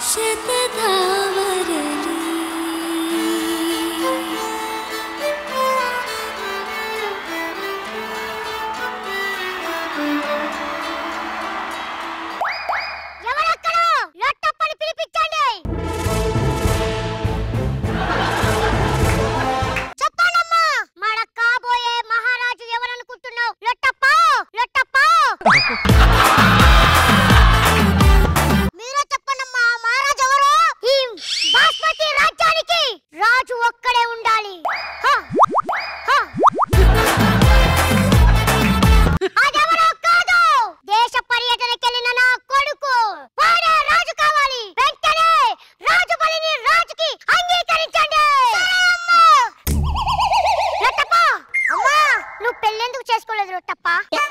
ఎవరక్కడ లొట్టప్పని పిలిపించండి చెప్పానమ్మా మన కాబోయే మహారాజు ఎవరనుకుంటున్నావు లొట్టప్ప లొట్టప్ప మీరే చెప్పండమ్మా మహారాజు ఎవరు ఈ బాస్మతి రాజ్యానికి రాజు ఒక్కడే ఉండాలి హ, హ. అదెవరో కాదు దేశ పర్యటనకెళ్ళిన నా కొడుకు వాడే రాజు కావాలి వెంటనే రాజు బలిని రాజుకి అంగీకరించండి రొట్టప్ప అమ్మా నువ్వు పెళ్ళెందుకు చేసుకోలేదు రొట్టప్ప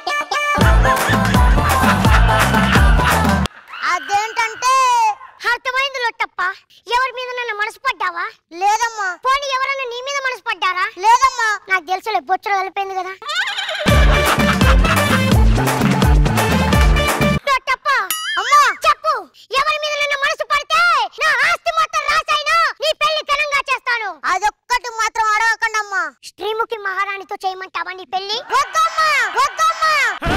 అదేంటంటే అర్థమైంది లొట్టప్ప ఎవరి మీద నన్ను మనసు పడ్డావా లేదమ్మా పోనీ ఎవరన్నా నీ మీద మనసు పడ్డారా లేదమ్మా నాకు తెలుసులే బొచ్చులు కలిపోయింది కదా లొట్టప్ప అమ్మా చెప్పు ఎవరి మీద నన్ను మనసు పడితే నా ఆస్తి మొత్తం రాసైనా నీ పెళ్లి ఘనంగా చేస్తాను అదొక్కటి మాత్రం అడగకండమ్మా శ్రీముఖి మహారాణితో చేయమంటావా నీ పెళ్లి వద్దమ్మా వద్దమ్మా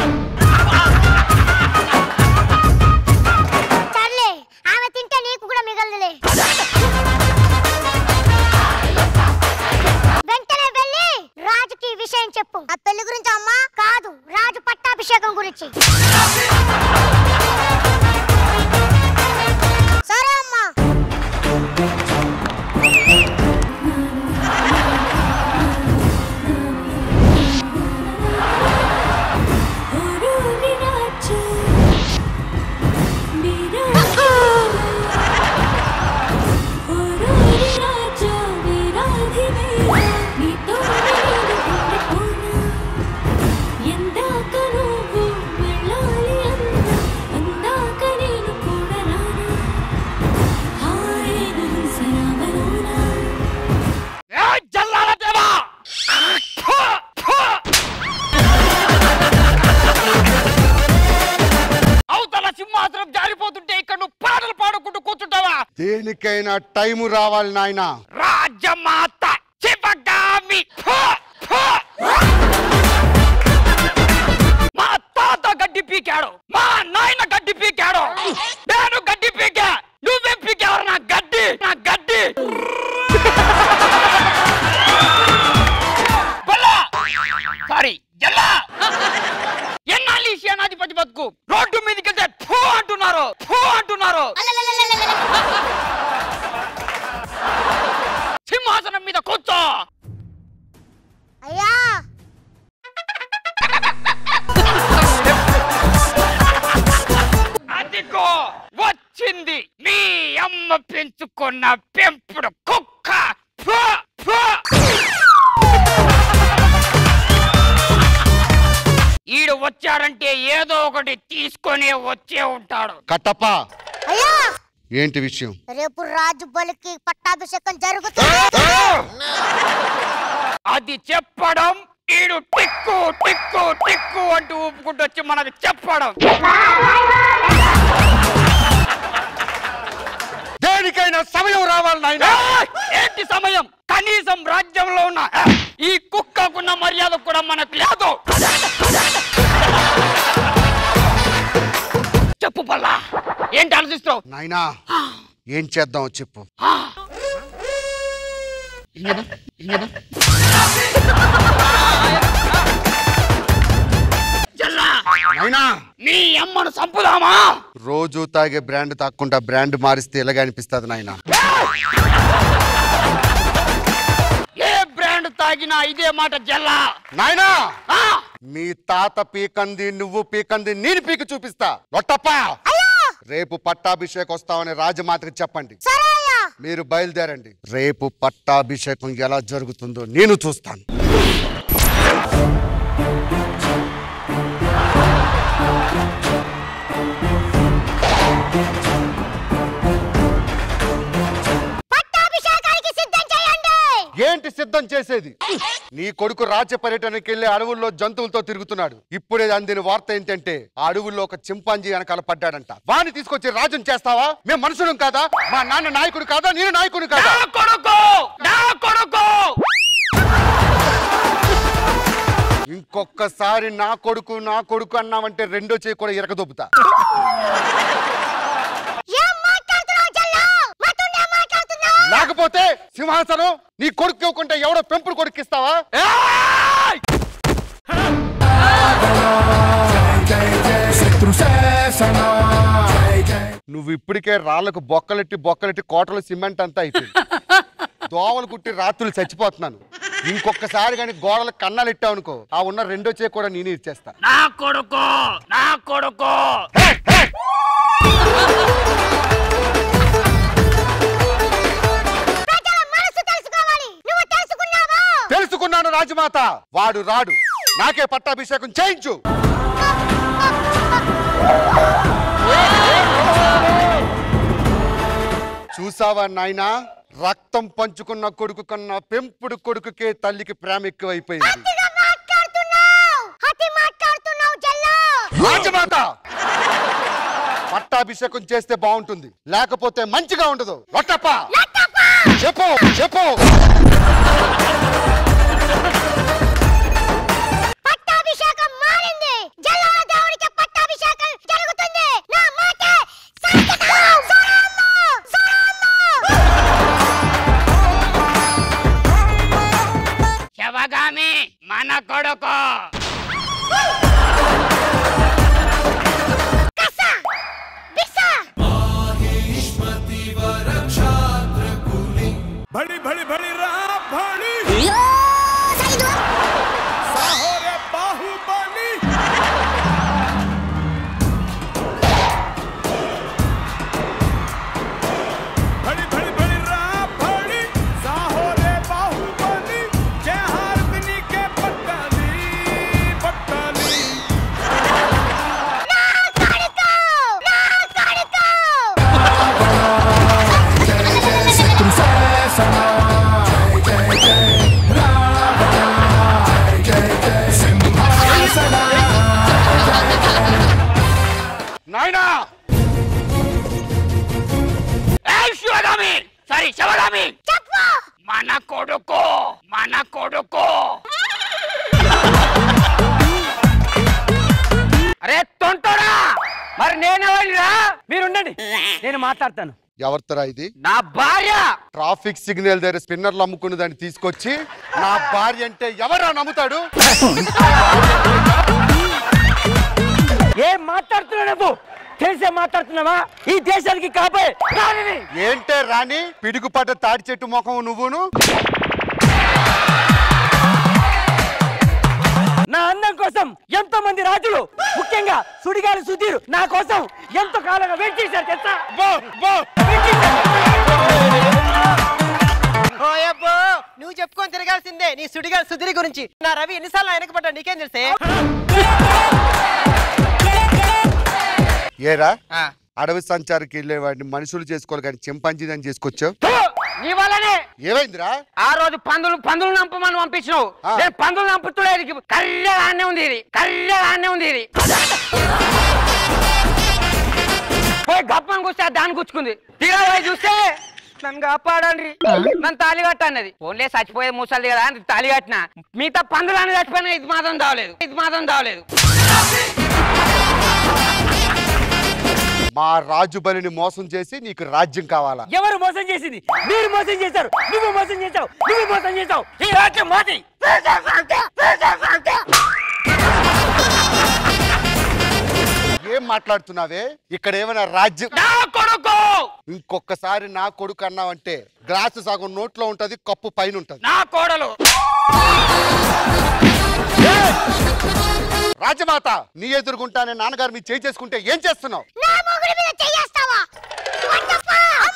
సర్లే ఆమె తింటే నీకు కూడా మిగలదులే వెంటనే వెళ్ళి రాజుకి ఈ విషయం చెప్పు ఆ పెళ్లి గురించి అమ్మా కాదు రాజు పట్టాభిషేకం గురించి సరే అమ్మా ఏ జల్లాల దేవా ఫు! ఫు! అవతల సింహాసనం జారిపోతుంటే ఇక్కడ నువ్వు పాటలు పాడుకుంటూ కూర్చుంటావా దేనికైనా టైము రావాలి నాయనా రాజమాత శివగామి ఫు! ఫు! మా తాత గడ్డి పీకాడు మా నాయన గడ్డి పీకాడు నేను గడ్డి పీకా నువ్వేం పీకావు నా గడ్డి నా గడ్డి బల్లా సారీ జల్లా ఎన్నాళ్ళు ఈ సేనాధిపతి బతుకు రోడ్డు మీదకి వెళ్తే ఫూ అంటున్నారు ఫూ అంటున్నారు సింహాసనం మీద కూర్చో అయ్యా అదిగో వచ్చింది మీ అమ్మ పెంచుకున్న పెంపుడు కుక్క ఫూ, ఫూ. ఈడు వచ్చాడంటే ఏదో ఒకటి తీసుకొని వచ్చే ఉంటాడు కట్టప్ప అయ్యా ఏంటి విషయం రేపు రాజు బలికి పట్టాభిషేకం జరుగుతుంది అది చెప్పడం ఈడు టిక్కు టిక్కు టిక్కు అంటూ ఊపుకుంటూ వచ్చి మనకు చెప్పడం దేనికైనా సమయం రావాలి నాయనా ఏయ్! ఏంటి సమయం కనీసం రాజ్యంలో ఉన్న ఆ, ఈ కుక్కకున్న మర్యాద కూడా మనకు లేదు చెప్పు పల్లా ఏంటి ఆలోచిస్తావు నాయనా ఏం చేద్దాం చెప్పు జల్లా నాయనా నీ అమ్మను చంపుదామా రోజు తాగే బ్రాండ్ తాక్కుండా బ్రాండ్ మారిస్తే ఇలాగే అనిపిస్తుంది నాయనా ఏ బ్రాండ్ తాగినా ఇదే మాట జల్లా నాయనా ఆ! మీ తాత పీకంది నువ్వు పీకంది నేను పీకి చూపిస్తా లొట్టప్ప రేపు పట్టాభిషేకం వస్తామని రాజమాతకి చెప్పండి సరే అయ్యా మీరు బయలుదేరండి రేపు పట్టాభిషేకం ఎలా జరుగుతుందో నేను చూస్తాను పట్టాభిషేకానికి సిద్ధం చేయండి ఏంటి సిద్ధం యుద్ధం చేసేది నీ కొడుకు రాజ్య పర్యటనకి వెళ్లి అడవుల్లో జంతువులతో తిరుగుతున్నాడు ఇప్పుడే అందిన వార్త ఏంటంటే ఆ అడవుల్లో ఒక చింపాంజీ వెనకాల పడ్డాడంట వాడిని తీసుకొచ్చి రాజుని చేస్తావా మేము మనుషులం కాదా మా నాన్న నాయకుడు కాదా నేను నాయకుడు నా కాదా కొడుకు నా కొడుకు ఇంకొకసారి నా కొడుకు నా కొడుకు అన్నావంటే రెండో చేయి కూడా ఇరకదొబ్బుతా ఏం మాట్లాడుతున్నావు జల్లు మాతోనే మాట్లాడుతున్నావు లేకపోతే సింహాసనం నీ కొడుకు ఇవ్వకుంటే ఎవడో పెంపుడు కొడుకు ఇస్తావా ఏయ్! శత్రు శాసన జై జై నువ్వు ఇప్పటికే రాళ్లకు బొక్కలెట్టి బొక్కలెట్టి కోటలు సిమెంట్ అంతా అయిపోయింది దోవలు కుట్టి రాత్రులు చచ్చిపోతున్నాను ఇంకొకసారి కానీ గోడలకు కన్నాలు ఇట్టావు అనుకో ఆ ఉన్న రెండో చేయి కూడా నేనే ఇచ్చేస్తా నా కొడుకు నా కొడుకు ప్రజల మనసు తెలుసుకోవాలి నువ్వు తెలుసుకున్నావా తెలుసుకున్నాను రాజమాత వాడు రాడు నాకే పట్టాభిషేకం చేయించు చూసావా నాయనా రక్తం పంచుకున్న కొడుకు కన్నా పెంపుడు కొడుకుకే తల్లికి ప్రేమ ఎక్కువైపోయింది అతిగా మాట్లాడుతున్నావు అతి మాట్లాడుతున్నావు జల్లు రాజమాత పట్టాభిషేకం చేస్తే బాగుంటుంది లేకపోతే మంచిగా ఉండదు రొట్టప్ప చెప్పు చెప్పు పట్టాభిషేకం మారింది జల్లాల దేవుడికి పట్టాభిషేకం జరుగుతుంది నా మాట సంతకం సోరమ్మ సోరమ్మ శవగామి మన కొడుకు కస బిస బడి బడి బడి రా బడి యో సైదు సాహోరే బాహుబలి బడి బడి బడి రా బడి సాహోరే బాహుబలి జయ హారతిని కే పట్టాలి పట్టాలి నా కడుకు నా కడుకు శత్రు శాసన జై జై జై రావణ జై జై జై సింహాసన నాయనా ఏయ్ శివగామి సారీ శివగామి చెప్పు మన కొడుకు మన కొడుకు అరే తొంటోడా మరి నేనెవరిరా మీరుండండి నేను మాట్లాడతాను ఎవరితరా ఇది నా భార్య ట్రాఫిక్ సిగ్నల్ దగ్గర స్పిన్నర్లు అమ్ముకున్న దాన్ని తీసుకొచ్చి నా భార్య అంటే ఎవరా నమ్ముతాడు ఏం మాట్లాడుతున్నావు నువ్వు తెలిసే మాట్లాడుతున్నావా ఈ దేశానికి కాపే రానివి. ఏంటే రాణి పిడుగుపడ్డ తాడి చెట్టు ముఖం నువ్వును నా అందం కోసం ఎంతో మంది రాజులు ముఖ్యంగా సుడిగాలి సుధీర్ నా కోసం ఎంతో కాలంగా వెయిట్ చేశారు తెలుసా వెయిట్ చేశారు. ఓయబ్బో నువ్వు చెప్పుకొని తిరగాల్సిందే నీ సుడిగా సుధిరి గురించి నా రవి ఎన్నిసార్లు వెనకబడ్డా నీకేం తెలుసే ఏరా అడవి సంచారికి వెళ్ళే వాడిని మనుషులు చేసుకోవాలి కానీ చింపాంజీని చేసుకొచ్చావు థూ, నీ వల్లనే ఏమైందిరా ఆ రోజు పందులు పందులు నంపమని పంపించినావు ఆ. నేను పందులు నంపుతున్నాడు కళ్ళగానే ఉంది ఇది కళ్ళగానే ఉంది ఇది పోయి గప్పని కూస్తే దాన్ని గుచ్చుకుంది తీరా పోయి చూస్తే నన్ను కాపాడండి నన్ను తాళి కట్టన్నది ఓన్లే చచ్చిపోయే ముసలి కదా అని తాళి కట్టిన మిగతా పందులని చచ్చిపోయినా ఇది మాత్రం దావలేదు ఇది మాత్రం దావలేదు మా రాజు బలిని మోసం చేసి నీకు రాజ్యం కావాలా ఎవరు మోసం చేసింది మీరు మోసం చేశారు నువ్వు మోసం చేశావు నువ్వు మోసం చేశావు ఈ రాజ్యం మాది ఏం మాట్లాడుతున్నావే ఇక్కడ ఏమైనా రాజ్యం నా కొడుకు ఇంకొకసారి నా కొడుకు అన్నావంటే గ్లాసు సగం నోట్లో ఉంటది కప్పు పైన ఉంటది నా కోడలు రాజమాత నీ ఎదురుగుంటానే నాన్నగారు మీ చేయి చేసుకుంటే ఏం చేస్తున్నావు నా మొగుడి మీద చెయ్యేస్తావా వద్దప్పా!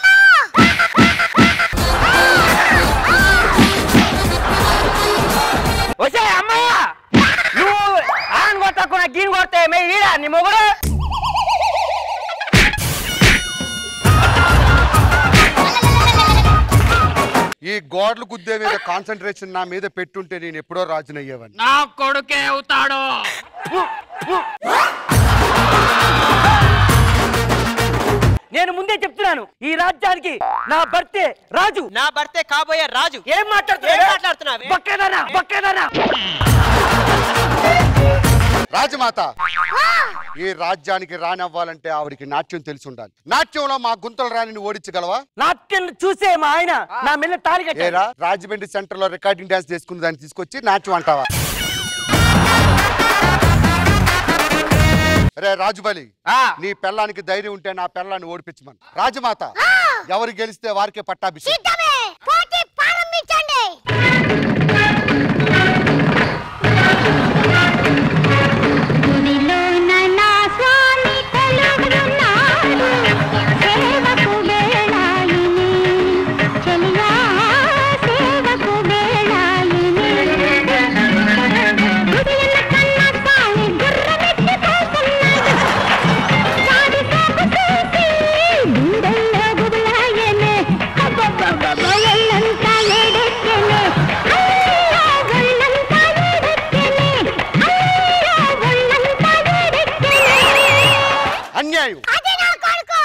వచ్చే అమ్మయ్య నువ్వు ఆన్ కొట్టకుండా గీన్ కొడితే మే ఈడా నీ మొగుడు ఈ గోడలు గుద్దే మీద కాన్సన్ట్రేషన్ నా మీద పెట్టుంటే నేను ఎప్పుడో రాజునయ్యేవాడిని నా కొడుకే అవుతాడు నేను ముందే చెప్తున్నాను ఈ రాజ్యానికి నా భర్తే రాజు నా భర్తే కాబోయే రాజు ఏం ఏం మాట్లాడుతున్నావు మాట్లాడుతున్నావే బక్కేదనా బక్కేదనా రాజమాత ఈ రాజ్యానికి రానవ్వాలంటే ఆవిడికి నాట్యం తెలిసి ఉండాలి నాట్యంలో మా గుంతల రాణిని ఓడించగలవా నాట్యం చూసే మా ఆయన నా మెల్ల తాలి కట్టారు ఏరా రాజమండ్రి సెంటర్ లో రికార్డింగ్ డాన్స్ చేసుకున్న దాన్ని తీసుకొచ్చి నాట్యం అంటావా రే రాజుబలి ఆ, నీ పెళ్ళానికి ధైర్యం ఉంటే నా పెళ్ళాన్ని ఓడిపించమను రాజమాత ఎవరు గెలిస్తే వారికే పట్టాభిషేకం సిద్ధమే పోటీ ప్రారంభించండి గుడిలోన నా స్వామి తెలుగున్నాడు సేవకు వేళాయిని చెలియా సేవకు వేళాయిని గుడియన కన్న స్వామి గుర్రమెత్తి పోతున్నాడు సాడి సేపు చూసి గుండెల్లో గుబులాయనే అబ్బబ్బబ్బబ్బ ఒళ్ళంతా వేడెక్కెనే అయ్యో ఒళ్ళంతా వేడెక్కెనే అయ్యో ఒళ్ళంతా వేడెక్కెనే అన్యాయం అది నా కొడుకు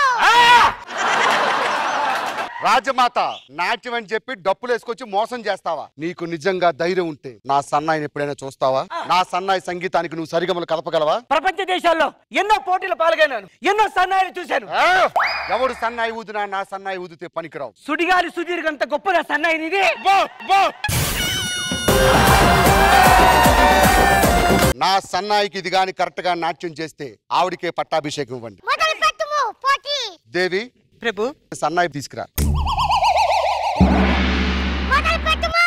రాజమాత నాట్యం అని చెప్పి డప్పులు వేసుకొచ్చి మోసం చేస్తావా నీకు నిజంగా ధైర్యం ఉంటే నా సన్నాయిని ఎప్పుడైనా చూస్తావా నా సన్నాయి సంగీతానికి నువ్వు సరిగమలు కలపగలవా ప్రపంచ దేశాల్లో ఎన్నో పోటీలు పాల్గొన్నాను ఎన్నో సన్నాయిలు చూశాను ఆ! ఎవడు సన్నాయి ఊదినా నా సన్నాయి ఊదితే పనికిరావు సుడిగాలి సుదీర్ఘంత గొప్ప నా సన్నాయిని ఇది నా సన్నాయికి ఇది గాని కరెక్ట్ గా నాట్యం చేస్తే ఆవిడికే పట్టాభిషేకం ఇవ్వండి మొదలు పెట్టుము పోటీ దేవి ప్రభు సన్నాయి తీసుకురా మొదలు పెట్టుమా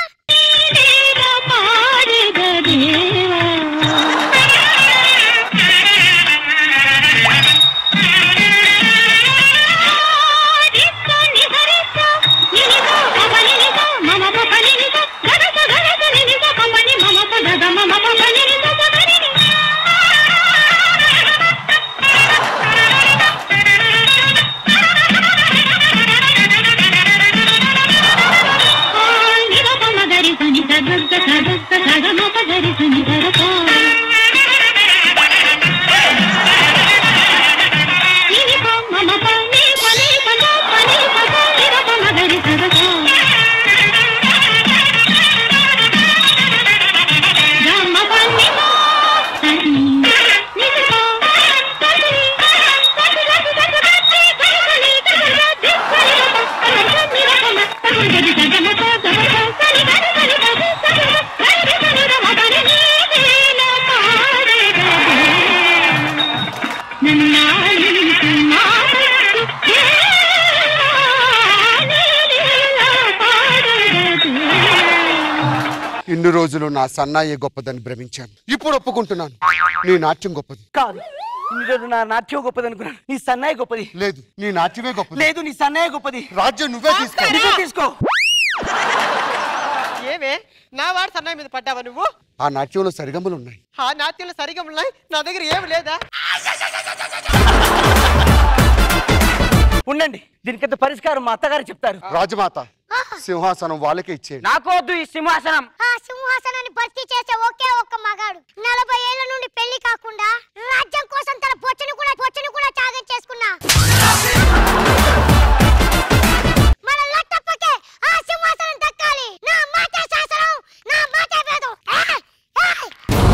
ఇన్ని రోజులు నా సన్నాయి గొప్పదని భ్రమించాను ఇప్పుడు ఒప్పుకుంటున్నాను నీ నాట్యం గొప్పది కాదు ఇన్ని రోజులు నా నాట్యం గొప్పది అనుకున్నాను నీ సన్నాయి గొప్పది లేదు నీ నాట్యమే గొప్పది లేదు నీ సన్నాయి గొప్పది రాజ్యం నువ్వే తీసుకో నువ్వే తీసుకో ఏమే నా వాడు సన్నాయి మీద పడ్డావా నువ్వు ఆ నాట్యంలో సరిగమలు ఉన్నాయి ఆ నాట్యంలో సరిగా ఉన్నాయి నా దగ్గర ఏమి లేదా ఉండండి దీనికంత పరిష్కారం మా అత్తగారు చెప్తారు రాజమాత సింహాసనం వాళ్ళకే ఇచ్చేయండి నాకు వద్దు ఈ సింహాసనం ఆ సింహాసనాన్ని భర్తీ చేసే ఒకే ఒక్క మగాడు నలభై ఏళ్ల నుండి పెళ్లి కాకుండా రాజ్యం కోసం తన పొచ్చను కూడా పొచ్చను కూడా త్యాగం చేసుకున్నా మన లట్టప్పకే ఆ సింహాసనం దక్కాలి నా మాటే శాసనం నా మాటే వేదం ఏయ్! ఏయ్!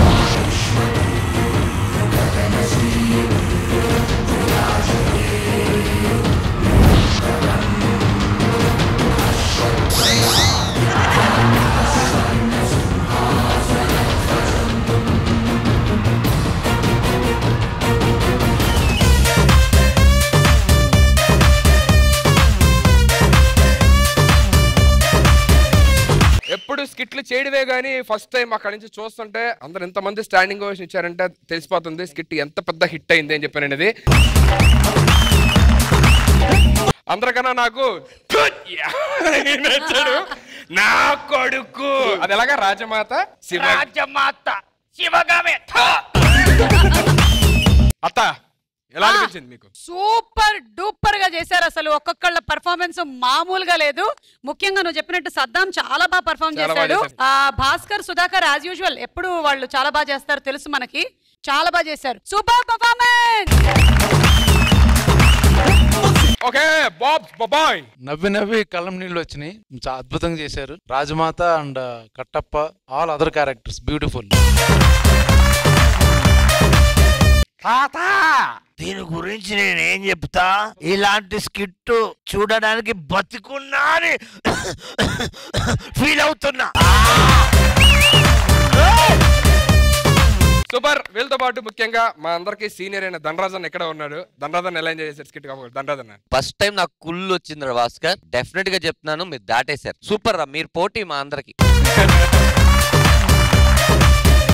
ఎప్పుడు స్కిట్లు చేయడమే కానీ ఫస్ట్ టైం అక్కడి నుంచి చూస్తుంటే అందరు ఎంతమంది స్టాండింగ్ ఓవేషన్ ఇచ్చారంటే తెలిసిపోతుంది స్కిట్ ఎంత పెద్ద హిట్ అయింది అని చెప్పాను అనేది అందరికన్నా నాకు నచ్చాడు నా కొడుకు అది ఎలాగా రాజమాత శివ రాజమాత శివగామే అత్త ఎలా అనిపించింది మీకు సూపర్ డూపర్ గా చేశారు అసలు ఒక్కొక్కళ్ళ పర్ఫార్మెన్స్ మామూలుగా లేదు ముఖ్యంగా నువ్వు చెప్పినట్టు సద్దాం చాలా బాగా పర్ఫార్మ్ చాలా బాగా చేశాడు చేశారు. ఆ భాస్కర్ సుధాకర్ యాజ్ యూజువల్ ఎప్పుడు వాళ్ళు చాలా బాగా చేస్తారు తెలుసు మనకి చాలా బాగా చేశారు సూపర్ పర్ఫార్మెన్స్ ఓకే బాబ్ బాబాయ్ నవ్వి నవ్వి కళ్ళం నీళ్ళు వచ్చినాయి చాలా అద్భుతంగా చేశారు Rajamata and Kattappa all other characters beautiful తాత దీని గురించి నేనేం చెప్తా ఇలాంటి స్కిట్ చూడడానికి బతికున్నా అని ఫీల్ అవుతున్నా సూపర్ వీళ్ళతో పాటు ముఖ్యంగా మా అందరికి సీనియర్ అయిన ధనరాజన్ ఎక్కడ ఉన్నాడు ధనరాజన్ ఎలా ఎంజాయ్ చేశారు స్కిట్ కాబట్టి ధనరాజన్ ఫస్ట్ టైం నాకు కుళ్ళు వచ్చింది రా భాస్కర్ డెఫినెట్ గా చెప్తున్నాను మీరు దాటేశారు సూపర్ రా మీరు పోటీ మా అందరికి